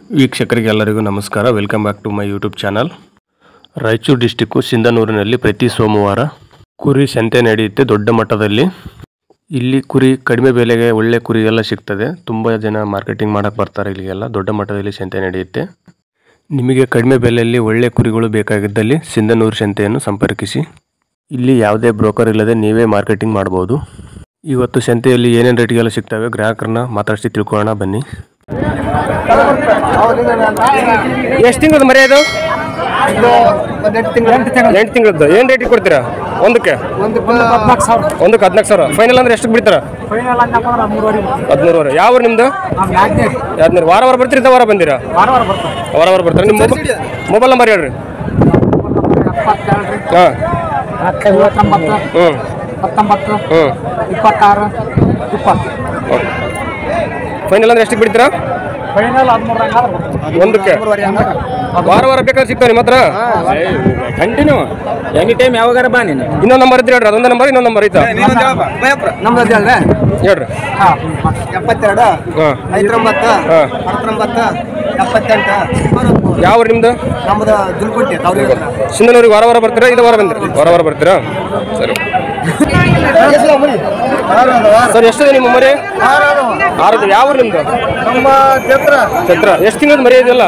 ವೀಕ್ಷಕರಿಗೆ ಎಲ್ಲರಿಗೂ ನಮಸ್ಕಾರ welcome back to my YouTube channel Raichur district ಸಿಂಧನೂರಿನಲ್ಲಿ ಪ್ರತಿ ಸೋಮವಾರ ಕುರಿ ಸಂತೆ ನಡೆಯುತ್ತೆ ದೊಡ್ಡ ಮಟ್ಟದಲ್ಲಿ ಇಲ್ಲಿ ಕುರಿ ಕಡಿಮೆ ಬೆಲೆಗೆ ಒಳ್ಳೆ ಕುರಿ ಎಲ್ಲ ಸಿಗ್ತದೆ ತುಂಬ ಜನ ಮಾರ್ಕೆಟಿಂಗ್ ಮಾಡಕ್ಕೆ ಬರ್ತಾರೆ ಇಲ್ಲಿಗೆಲ್ಲ ದೊಡ್ಡ ಮಟ್ಟದಲ್ಲಿ ಸಂತೆ ನಡೆಯುತ್ತೆ ನಿಮಗೆ ಕಡಿಮೆ ಬೆಲೆಯಲ್ಲಿ ಒಳ್ಳೆ ಕುರಿಗಳು ಬೇಕಾಗಿದ್ದಲ್ಲಿ ಸಿಂಧನೂರು ಸಂತೆಯನ್ನು ಸಂಪರ್ಕಿಸಿ ಇಲ್ಲಿ ಯಾವುದೇ ಬ್ರೋಕರ್ ಇಲ್ಲದೆ ನೀವೇ ಮಾರ್ಕೆಟಿಂಗ್ ಮಾಡ್ಬೋದು ಇವತ್ತು ಸಂತೆಯಲ್ಲಿ ಏನೇನು ರೇಟ್ಗೆಲ್ಲ ಸಿಗ್ತವೆ ಗ್ರಾಹಕರನ್ನ ಮಾತಾಡಿಸಿ ತಿಳ್ಕೊಳ್ಳೋಣ ಬನ್ನಿ ಎಷ್ಟು ತಿಂಗಳದ ಮರಿ ಅದು ಎಂಟು ತಿಂಗಳದ್ದು ಏನು ರೇಟಿಗೆ ಕೊಡ್ತೀರಾ ಒಂದಕ್ಕೆ ಒಂದಕ್ಕೆ ಹದಿನಾಲ್ಕು ಸಾವಿರ ಫೈನಲ್ ಅಂದ್ರೆ ಎಷ್ಟು ಬಿಡ್ತೀರಾ ಹದಿನೂರುವರೆ ಯಾವ ಊರು ನಿಮ್ದು ಹದಿನೂರು ವಾರ ವಾರ ಬರ್ತೀರಿ ಇದ್ದ ವಾರ ಬಂದಿರಾ ವಾರ ವಾರ ಬರ್ತೀರಾ ನಿಮ್ಮ ಮೊಬೈಲ್ ನಂಬರ್ ಹೇಳ್ರಿ ಹಾಂ ಐವತ್ತೊಂಬತ್ತು ಹ್ಞೂ ಹತ್ತೊಂಬತ್ತು ಹ್ಞೂ ಇಪ್ಪತ್ತಾರು ಇಪ್ಪತ್ತು ಫೈನಲ್ ಅಂದ್ರೆ ಎಷ್ಟು ಬಿಡ್ತೀರಾ ಫೈನಲ್ ಹದಿಮೂರು ಒಂದಕ್ಕೆ ವಾರ ವಾರ ಬೇಕಾದ್ರೆ ಸಿಗ್ತಾವೆ ನಿಮ್ಮ ಹತ್ರ ಕಂಟಿನ್ಯೂ ಎನಿ ಟೈಮ್ ಯಾವಾಗಾರ ಬಾ ನೀನು ಇನ್ನೊಂದು ನಂಬರ್ ಇದ್ರೆ ಹೇಳ್ರಿ ಅದೊಂದು ನಂಬರ್ ಇನ್ನೊಂದು ನಂಬರ್ ಐತಾ ನಮ್ದು ಅದೇ ಹೇಳ್ರಿ ಹಾಂ ಎಪ್ಪತ್ತೆರಡು ಹಾಂ ಐವತ್ತೊಂಬತ್ತು ಹಾಂ ಹತ್ತೊಂಬತ್ತು ಎಪ್ಪತ್ತೆಂಟು ಯಾವ ಊರು ನಿಮ್ದು ನಮ್ಮದು ದುಲ್ಗುಂಟಿ ತವ್ರಿಗೆ ಸಿಂಧನೂರಿಗೆ ವಾರ ವಾರ ಬರ್ತೀರಾ ಇದು ವಾರ ಬಂದಿರಿ ವಾರ ವಾರ ಬರ್ತೀರಾ ಸರಿ ಸರ್ ಎಷ್ಟಿದೆ ನಿಮ್ಮ ಮರಿ ಆರದು ಯಾವ ಊರು ನಿಮ್ದು ನಮ್ಮ ಕ್ಷೇತ್ರ ಛತ್ರ ಎಷ್ಟು ತಿಂಗಳದ ಮರಿ ಇದೆಯಲ್ಲ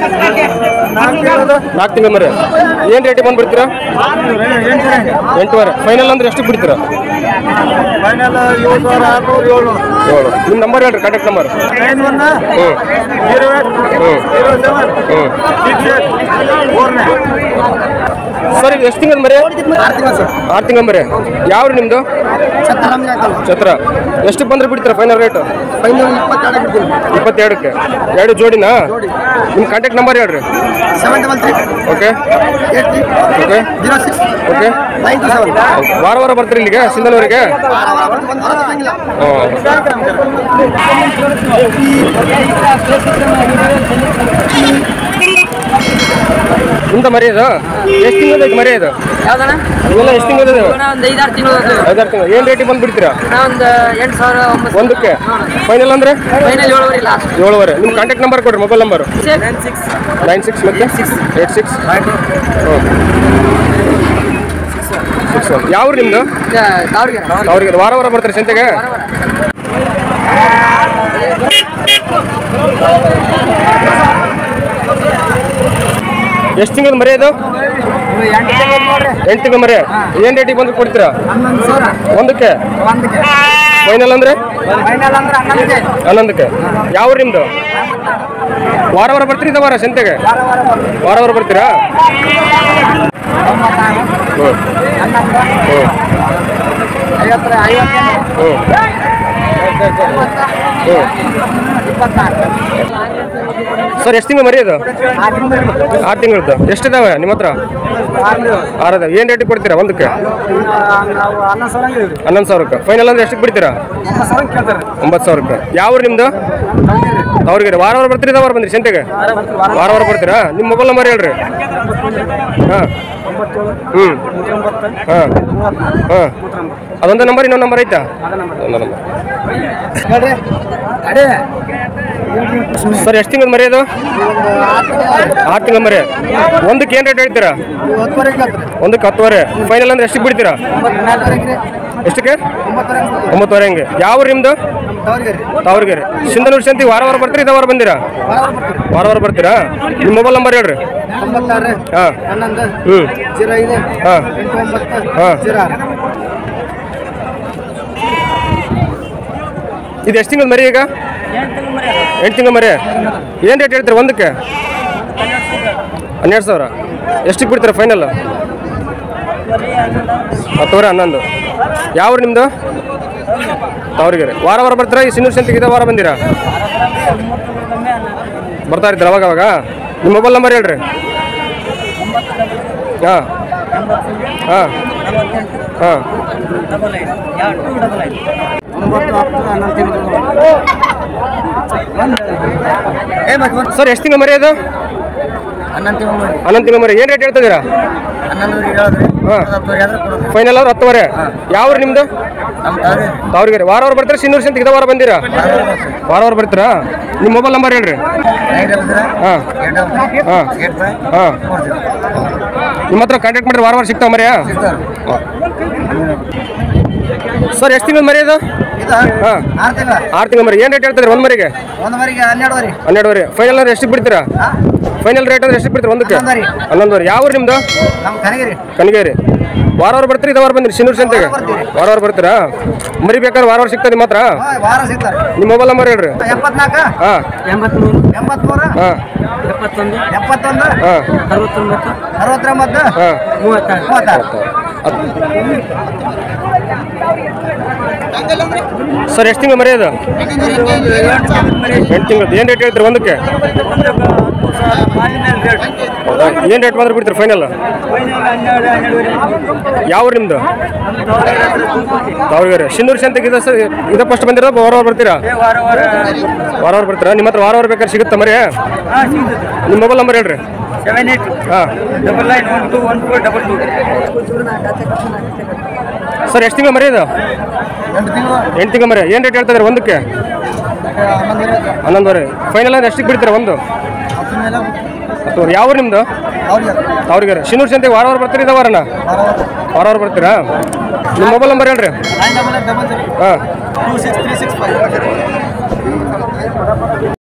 ನಾಲ್ಕು ತಿಂಗಳ ಮರಿ ಏನು ರೇಟಿಗೆ ಬಂದು ಎಂಟುವರೆ ಫೈನಲ್ ಅಂದ್ರೆ ಎಷ್ಟು ಬಿಡ್ತೀರಾ ಫೈನಲ್ ಏಳು ಸಾವಿರ ಆರುನೂರು ಏಳ್ನೂರು ಏಳು ನಿಮ್ಮ ನಂಬರ್ ಹೇಳ್ರಿ ಕಾಂಟ್ಯಾಕ್ಟ್ ನಂಬರ್ ನೈನ್ ಒನ್ ಹ್ಞೂ ಜೀರೋ ಏಟ್ ಹ್ಞೂ ಜೀರೋ ಸೆವೆನ್ ಹ್ಞೂ six eight four nine sir ಇದು ಎಷ್ಟು ತಿಂಗಳ ಮರಿ ಆರು ತಿಂಗಳು ಸರ್ ಆರು ತಿಂಗಳ ಮರಿ ಯಾವ ನಿಮ್ಮದು ನಮ್ಗೆ ಹಾಕಲ್ಲ ಛತ್ರ ಎಷ್ಟು ಬಂದ್ರೆ ಬಿಡ್ತೀರಾ ಫೈನಲ್ ರೇಟು ಫೈನಲ್ ಇಪ್ಪತ್ತೆರಡು ಬಿಡ್ತೀನಿ ಇಪ್ಪತ್ತೆರಡಕ್ಕೆ ಎರಡು ಜೋಡಿನಾ ನಿಮ್ಮ ಕಾಂಟ್ಯಾಕ್ಟ್ ನಂಬರ್ ಹೇಳ್ರಿ seven double three okay eight three okay zero six okay nine two seven ವಾರ ವಾರ ಬರ್ತೀರಿ ಇಲ್ಲಿಗೆ ಸಿಂಧನೂರಿಗೆ ಒಂದು ವಾರ ತಗೊಂಗಿಲ್ಲ ಹ್ಞೂ ನಿಮ್ದು ಮರಿ ಇದು ಎಷ್ಟು ತಿಂಗಳದ ಮರಿ ಇದು ಯಾವ್ದಣ್ಣ ಇವೆಲ್ಲ ಎಷ್ಟು ತಿಂಗಳದ ಒಂದು ಐದಾರು ತಿಂಗಳು ಐದಾರು ತಿಂಗಳು ಏನು ರೇಟಿಗೆ ಬಂದು ಬಿಡ್ತೀರಾ ಒಂದು ಎಂಟು ಸಾವಿರ ಒಂಬತ್ತು ಒಂದಕ್ಕೆ ಫೈನಲ್ ಅಂದ್ರೆ ಫೈನಲ್ ಏಳುವರೆ ಲಾಸ್ಟ್ ಏಳುವರೆ ನಿಮ್ಮ ಕಾಂಟ್ಯಾಕ್ಟ್ ನಂಬರ್ ಕೊಡ್ರಿ mobile number six nine six ಮತ್ತೆ ಏಟ್ ಸಿಕ್ಸ್ ಸಿಕ್ಸ್ ಒನ್ ಯಾವ ನಿಮ್ಮದು ಅವ್ರಿಗೆ ಅವ್ರಿಗೆ ವಾರ ವಾರ ಬರ್ತಾರೆ ಸಂತೆಗೆ ಎಷ್ಟು ತಿಂಗಳು ಮರಿ ಅದು ಎಂಟು ತಿಂಗಳು ಮರಿ ಏನು ರೇಟಿಗೆ ಬಂದು ಕೊಡ್ತೀರಾ ಹನ್ನೊಂದು ಸಾವಿರ ಒಂದಕ್ಕೆ ಒಂದಕ್ಕೆ ಫೈನಲ್ ಅಂದ್ರೆ ಫೈನಲ್ ಅಂದ್ರೆ ಹನ್ನೊಂದಕ್ಕೆ ಹನ್ನೊಂದಕ್ಕೆ ಯಾವ ಊರು ನಿಮ್ಮದು ವಾರ ವಾರ ಬರ್ತೀರಿ ಇದ ವಾರ ಸಂತೆಗೆ ವಾರ ವಾರ ಬರ್ತೀರಾ ತೊಂಬತ್ತಾರು ಹ್ಞೂ ಹನ್ನೊಂದು ಹ್ಞೂ ಐವತ್ತರ ಐವತ್ತೊಂದು ಹ್ಞೂ ಹ್ಞೂ ಇಪ್ಪತ್ತಾರು ಸರ್ ಎಷ್ಟು ತಿಂಗಳು ಮರಿ ಅದು ಆರು ತಿಂಗಳು ಆರು ತಿಂಗಳದ್ದು ಎಷ್ಟಿದಾವೆ ನಿಮ್ಮ ಹತ್ರ ಆರು ಅದಾವೆ ಏನು ರೇಟಿಗೆ ಕೊಡ್ತೀರಾ ಒಂದಕ್ಕೆ ನಾವು ಹನ್ನೊಂದು ಸಾವಿರ ಹೇಳಿದ್ರಿ ಹನ್ನೊಂದು ಸಾವಿರಕ್ಕೆ ಫೈನಲ್ ಅಂದ್ರೆ ಎಷ್ಟಕ್ಕೆ ಬಿಡ್ತೀರಾ ಒಂಬತ್ತು ಸಾವಿರ ಕೇಳ್ತಾರೆ ಒಂಬತ್ತು ಸಾವಿರಕ್ಕೆ ಯಾವ ಊರು ನಿಮ್ಮದು ಅವ್ರಿಗೆ ವಾರ ವಾರ ಬರ್ತೀರಿ ಇದ ವಾರ ಬಂದ್ರಿ ಸಂತೆಗೆ ವಾರ ವಾರ ಬರ್ತೀರಾ ನಿಮ್ಮ ಮೊಬೈಲ್ ನಂಬರ್ ಹೇಳ್ರಿ ಹಾಂ ಹ್ಞೂ ಹಾಂ ಹಾಂ ಅದೊಂದು ನಂಬರ್ ಇನ್ನೊಂದು ನಂಬರ್ ಐತಾ ಒಂದು ನಂಬರ್ ಹೇಳ್ರಿ ಅದೇ ಸರ್ ಎಷ್ಟು ತಿಂಗಳು ಮರಿ ಅದು ಆರು ತಿಂಗಳು ಮರಿ ಒಂದಕ್ಕೆ ಏನು ರೇಟ್ ಹೇಳ್ತೀರಾ ಹತ್ತುವರೆಗೆ ಕೇಳ್ತಾರೆ ಒಂದಕ್ಕೆ ಹತ್ತುವರೆ ಫೈನಲ್ ಅಂದ್ರೆ ಎಷ್ಟಕ್ಕೆ ಬಿಡ್ತೀರಾ ಒಂಬತ್ತು ನಾಲ್ಕುವರೆಗೆ ಎಷ್ಟಕ್ಕೆ ಒಂಬತ್ತುವರೆಗೆ ಒಂಬತ್ತುವರೆ ಹಂಗೆ ಯಾವ ಊರು ನಿಮ್ಮದು ತವ್ರಿಗೆ ತಾವ್ರಿಗೆ ಸಿಂಧನೂರು ಸಂತಿ ವಾರ ವಾರ ಬರ್ತೀರಿ ಇದ ವಾರ ಬಂದಿರಾ ವಾರ ವಾರ ಬರ್ತೀರಾ ನಿಮ್ಮ ಮೊಬೈಲ್ ನಂಬರ್ ಹೇಳ್ರಿ ತೊಂಬತ್ತಾರು ಹಾಂ ಹನ್ನೊಂದು ಹ್ಞೂ ಜೀರೋ ಐದು ಹಾಂ ಎಂಟು ಒಂಬತ್ತು ಹಾಂ. ಜೀರೋ ಆರು ಇದು ಎಷ್ಟು ತಿಂಗಳು ಮರಿ ಈಗ ಎಂಟು ತಿಂಗಳು ಮರಿ ಏನು ರೇಟ್ ಹೇಳ್ತೀರಾ ಒಂದಕ್ಕೆ ಹನ್ನೆರಡು ಸಾವಿರ ಎಷ್ಟಕ್ಕೆ ಬಿಡ್ತೀರಾ ಫೈನಲ್ ಹತ್ತುವರೆ ಹನ್ನೊಂದು ಯಾವ ಊರು ನಿಮ್ಮದು ತಾವ್ರಿಗೆರೆ ವಾರ ವಾರ ಬರ್ತೀರಾ ಈ ಸಿನ್ನೂರು ಸಂತಿಗೆ ಇದೇ ವಾರ ಬಂದಿರಾ ಬರ್ತಾ ಇರ್ತೀರ ಅವಾಗ ಅವಾಗ ನಿಮ್ಮ ಮೊಬೈಲ್ ನಂಬರ್ ಹೇಳ್ರಿ ಹಾಂ ಹಾಂ ಹಾಂ ಒಂಬತ್ತು ಹತ್ತು ಹನ್ನೊಂದು ತಿಂಗಳು ಏ ಮತ್ತೆ ಸರ್ ಎಷ್ಟು ತಿಂಗಳು ಮರಿ ಅದು ಹನ್ನೊಂದು ತಿಂಗಳು ಮರಿ ಹನ್ನೊಂದು ತಿಂಗಳ ಮರಿ ಏನು ರೇಟ್ ಹೇಳ್ತಿದ್ದೀರಾ ಹನ್ನೊಂದು ಹೇಳಿದ್ರಿ ಹಾಂ ಹತ್ತುವರೆ ಆದ್ರೆ ಕೊಡೋದು ಫೈನಲ್ ಆದ್ರೆ ಹತ್ತುವರೆ ಯಾವ ನಿಮ್ದು ನಮ್ಮ ತಾವ್ರಿ ತಾವ್ರಿಗೆ ವಾರ ವಾರ ಬರ್ತೀರಾ ಸಿನ್ನೂರು ಸಂತ ಇದ ವಾರ ಬಂದಿರಾ ವಾರ ವಾರ ಬರ್ತೀರಾ ನಿಮ್ಮ ಮೊಬೈಲ್ ನಂಬರ್ ಹೇಳ್ರಿ ನೈಟ್ ಹೇಳ್ತೀರಾ ಹಾಂ ಏಟ್ ಹಾಂ ಏಟ್ ಫೈವ್ ಹಾಂ ಕೊಡ್ತೀವಿ ನಿಮ್ಮ ಹತ್ರ ಕಾಂಟ್ಯಾಕ್ಟ್ ಮಾಡಿದ್ರೆ ವಾರ ವಾರ ಸಿಗ್ತಾವ ಮರಿಯಾ ಸರ್ ಎಷ್ಟು ತಿಂಗಳು ಮರಿ ಅದು ಇದು ಹಾಂ ಆರು ತಿಂಗಳ ಆರು ತಿಂಗಳು ಮರಿ ಏನು ರೇಟ್ ಹೇಳ್ತಿದ್ರಿ ಒಂದು ಮರಿಗೆ ಒಂದು ಮರಿಗೆ ಹನ್ನೆರಡುವರೆ ಹನ್ನೆರಡುವರೆ ಫೈನಲ್ ಅಂದ್ರೆ ಎಷ್ಟಕ್ಕೆ ಬಿಡ್ತೀರಾ ಫೈನಲ್ ರೇಟ್ ಅಂದ್ರೆ ಎಷ್ಟಕ್ಕೆ ಬಿಡ್ತೀರಾ ಒಂದಕ್ಕೆ ಹನ್ನೊಂದುವರೆ. ಹನ್ನೊಂದುವರೆ ಯಾವ ಊರು ನಿಮ್ದು ನಮ್ಮ ಕನಗಿರಿ ಕನಗೇರಿ ವಾರ ವಾರ ಬರ್ತೀರಿ ಇದ ವಾರ ಬಂದಿರಿ ಸಿನ್ನೂರು ಸಂತೆಗೆ ಬರ್ತೀವಿ. ವಾರ ವಾರ ಬರ್ತೀರಾ ಮರಿ ಬೇಕಾದ್ರೆ ವಾರ ವಾರ ಸಿಗ್ತದೆ ನಿಮ್ಮ ಹತ್ರ ಹಾಂ ವಾರ ಸಿಗ್ತಾರೆ ನಿಮ್ಮ ಮೊಬೈಲ್ ನಂಬರ್ ಹೇಳ್ರಿ ಎಪ್ಪತ್ನಾಲ್ಕು ಹಾಂ ಎಂಬತ್ಮೂರು ಎಂಬತ್ಮೂರು ಹಾಂ ಎಪ್ಪತ್ತೊಂದು ಎಪ್ಪತ್ತೊಂದು ಹಾಂ ಅರವತ್ತೊಂಬತ್ತು ಅರವತ್ತೊಂಬತ್ತು ಹಾಂ ಮೂವತ್ತಾರು ಮೂವತ್ತಾರು ಸರ್ ಎಷ್ಟು ತಿಂಗಳು ಮರಿ ಅದು ಎಂಟು ತಿಂಗಳು ಏನು ರೇಟ್ ಹೇಳ್ತೀರಿ ಒಂದಕ್ಕೆ ಏನು ರೇಟ್ ಬಂದ್ರೆ ಬಿಡ್ತೀರಿ ಫೈನಲ್ ಯಾವ ಊರು ನಿಮ್ಮದು ತಾವ್ರಿಗೆ ಶಿನ್ನೂರು ಸಂತೆಗೆ ಇದೆ ಸರ್ ಇದು ಫಸ್ಟ್ ಬಂದಿರೋ ವಾರ ವಾರ ಬರ್ತೀರಾ ವಾರ ವಾರ ಬರ್ತೀರಾ ನಿಮ್ಮ ಹತ್ರ ವಾರ ವಾರ ಬೇಕಾದ್ರೆ ಸಿಗುತ್ತಾ ಮರಿ ನಿಮ್ಮ ಮೊಬೈಲ್ ನಂಬರ್ ಹೇಳ್ರಿ ಸೆವೆನ್ ಏಟ್ ಹಾಂ double nine one two one four double two sir ಎಷ್ಟು ತಿಂಗಳು ಮರಿ ಇದು ಎಂಟು ತಿಂಗಳು ಎಂಟು ತಿಂಗಳು ಮರಿ ಏನು ರೇಟ್ ಹೇಳ್ತಾ ಇದ್ದಾರೆ ಒಂದಕ್ಕೆ ಹನ್ನೊಂದು ಇರೋದು ಹನ್ನೊಂದುವರೆ ಫೈನಲ್ ಅಂದ್ರೆ ಎಷ್ಟಕ್ಕೆ ಬಿಡ್ತೀರಾ ಒಂದು ಹತ್ತು ಮೇಲೆ ಅಥವಾ ಯಾವ ಊರು ನಿಮ್ಮದು ಅವ್ರಿಗೆ ಅವ್ರಿಗೆ ಶಿನ್ನೂರು ಸಂತೆಗೆ ವಾರ ವಾರ ಬರ್ತೀರಿ ಇದ ವಾರನ ವಾರ ವಾರ ಬರ್ತೀರಾ ನಿಮ್ಮ ಮೊಬೈಲ್ ನಂಬರ್ ಹೇಳ್ರಿ nine double eight double three ಹಾಂ two six three six five